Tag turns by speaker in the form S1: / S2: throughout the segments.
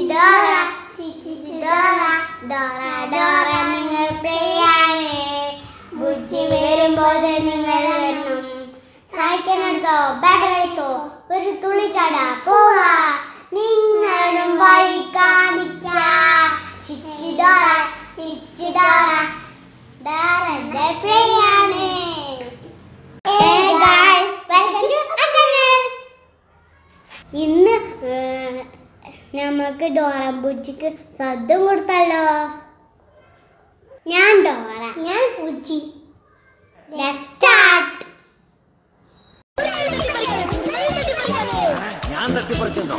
S1: Dora ചിച്ചി Dora Dora Dora നിങ്ങൾ പ്രിയാണ് ബുജ്ജി വരുമ്പോൾ നിങ്ങൾ വരണം സൈക്കിൾ എടുത്തോ ബാഗ് എടുത്തോ ഒരു തുള്ളി ചാട പോവാ നിങ്ങളും വഴി കാണിക്ക ചിച്ചി ഡോറ ചിച്ചി ഡോറ ഡോറന്റെ പ്രിയാണ് Hey guys, welcome to our channel. ഇന്ന് ഏഹ്, നമുക്ക് ഡോറമ്പൂച്ചിക്ക് സദ്യം കൊടുത്തല്ലോ ഞാൻ ഡോറ ഞാൻ പൂച്ചി Let's start.
S2: ഞാൻ തട്ടിപ്പറിച്ചെന്നോ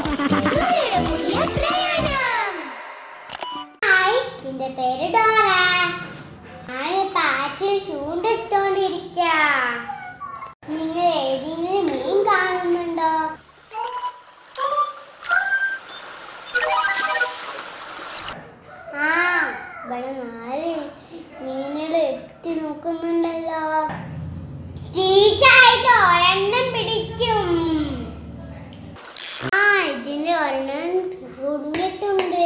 S1: ഹായ് എന്റെ പേര് ഡോറ ഞാൻ പാറ്റിൽ ചൂണ്ടിട്ടോണ്ടിരിക്ക നിങ്ങൾ ഏതെങ്കിലും മീൻ കാണുന്നുണ്ടോ ആ ഇവിടെ നാല് മീനുകൾ എത്തി നോക്കുന്നുണ്ടല്ലോ തീർച്ചയായിട്ടും ഒരെണ്ണം പിടിക്കും ആ ഇതിന് ഒരെണ്ണം കുടുങ്ങിയിട്ടുണ്ട്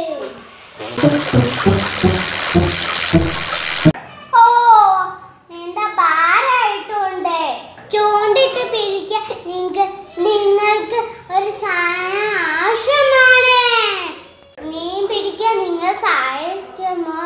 S1: ഓ എന്താ ഭാരമായിട്ടുണ്ട് ചൂണ്ടിട്ട് പിരിക്കാൻ നിങ്ങൾക്ക് നിങ്ങൾക്ക് ഒരു സഹായം ആവശ്യമാണ് മീൻ പിടിക്കാൻ നിങ്ങൾ സഹായിക്കുമോ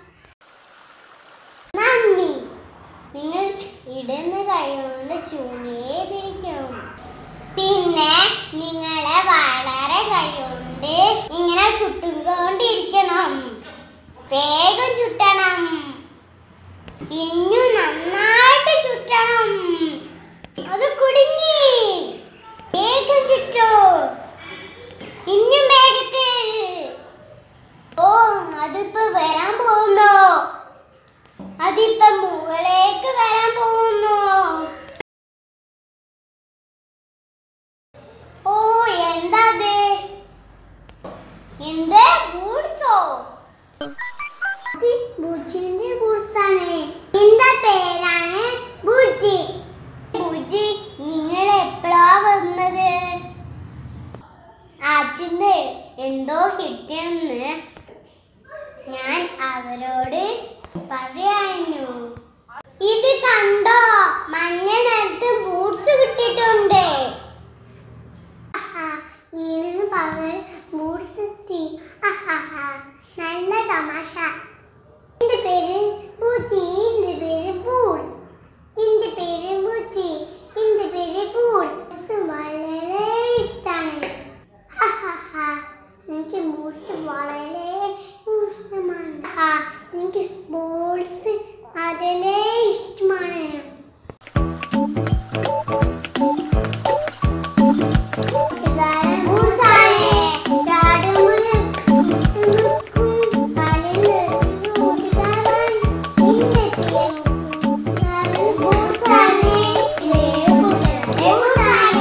S1: നന്ദി നിങ്ങൾ ഇടുന്ന കൈ കൊണ്ട് ചൂണ്ടിയെ പിടിക്കണം പിന്നെ നിങ്ങളെ വളരെ കൈകൊണ്ട് ഇങ്ങനെ ചുട്ടുകൊണ്ടിരിക്കണം വേഗം ചുട്ടണം ഇഞ്ഞു നന്നായിട്ട് ചുട്ടണം അത് കുടുങ്ങി വേഗം ചുറ്റോ ഇഞ്ഞും വേഗത്തിൽ ഓ അതിപ്പോ വരാൻ പോകുന്നു അതിപ്പോ മുകളിലേക്ക് വരാൻ പോകുന്നു ഓ എന്താ അത് എന്ത് ബൂട്ട്സോ ഇത് ബുജിന്റെ ബൂട്ട്സാണ് എന്റെ പേരാണ് ബുജി ബുജി നിങ്ങൾ എപ്പോഴാ വന്നത് അച്ഛന് എന്തോ കിട്ടിയെന്ന് ഞാൻ അവരോട് പറയായിരുന്നു ഇത് കണ്ടോ മഞ്ഞ നിറത്ത് ബൂട്ട്സ് കിട്ടിയിട്ടുണ്ട് നീനു പകൽ ബൂട്ട്സ് എത്തി നല്ല തമാശ എന്റെ പേര് ബൂച്ചി എന്റെ പേര് ബൂട്ട്സ് എന്റെ പേര് ബൂച്ചി എന്റെ പേര് ബൂട്ട്സ് വളരെ ഇഷ്ടമാണ് എനിക്ക് ബൂട്ട്സ് വളരെ ഇഷ്ടമാണ് ആ, എനിക്ക് ബൂട്ട്സ് വളരെ ഇഷ്ടമാണ് കൂട്ടുകാരൻ ബൂട്ട്സാണ്. ചാടുമ്പോൾ മുട്ടുമുക്കും കാലിൽ കൂട്ടുകാരൻ. നിന്റെ പ്രിയ കൂട്ടുകാരൻ ബൂട്ട്സാണ്. പ്രിയ കൂട്ടുകാരൻ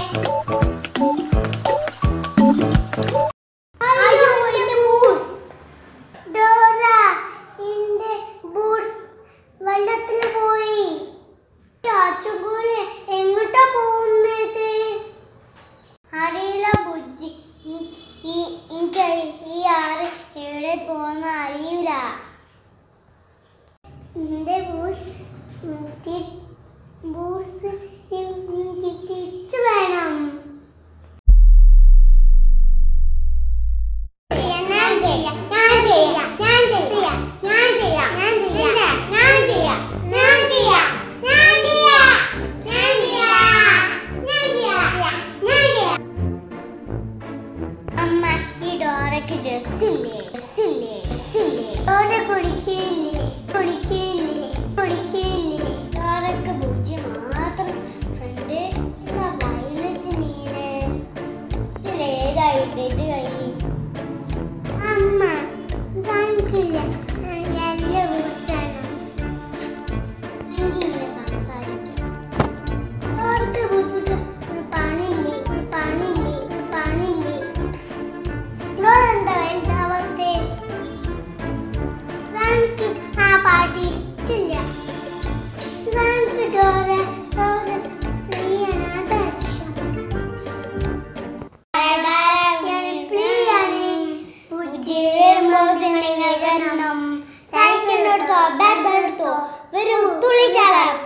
S1: ബൂട്ട്സാണ്. അയ്യോ, എന്റെ ബൂട്ട്സ്. ഡോറ, എന്റെ ബൂട്ട്സ് വെള്ളത്തിൽ പോയി ചാച്ചുകൂല് എങ്ങോട്ടാ പോകുന്നത് അറിയില്ല ബുജ്ജി ഈ- ഈ എനിക്ക് ഈ ആറ് എവിടെ പോകുന്ന അറിയില്ല എന്റെ ബൂസ് ബൂസ് എനിക്ക് തിരിച്ചു വേണം ഞാൻ ചെയ്യാം ഞാൻ ചെയ്യാം ഞാൻ ചെയ്യാം ഞാൻ ചെയ്യാം ഞാൻ ചെയ്യാം ഞാൻ ചെയ്യാം ഞാൻ ചെയ്യാം ഞാൻ ചെയ്യാം ഞാൻ ചെയ്യാം ഞാൻ ചെയ്യാം ഞാൻ ചെയ്യാം അമ്മ ഈ ഡോറയ്ക്ക് ഡ്രസ്സില്ലേ ഡ്രസ്സില്ലേ ഡ്രസ്സില്ലേ ഡോറ കുടിക്കില്ലേ കുടിക്കില്ലേ കുടിക്കില്ലേ ഡോറയ്ക്ക് പൂജ്യം മാത്രം ഫ്രണ്ട് വയലറ്റ് നീര് ഇതിലേതായിട്ട് ഇത് കൈ അമ്മ താങ്ക്യില്ല എല്ലാ കുറിച്ചാണ് എനിക്കിങ്ങനെ സംസാരിക്കാം ഓർക്ക് പൂച്ചക്ക് പണില്ലേ പണില്ലേ പണില്ലേ നിങ്ങളെന്താ വലുതാവത്തെ എടുത്തോ ബാഗ് ബാഗ് എടുത്തോ വരൂ തുള്ളിച്ചാടാം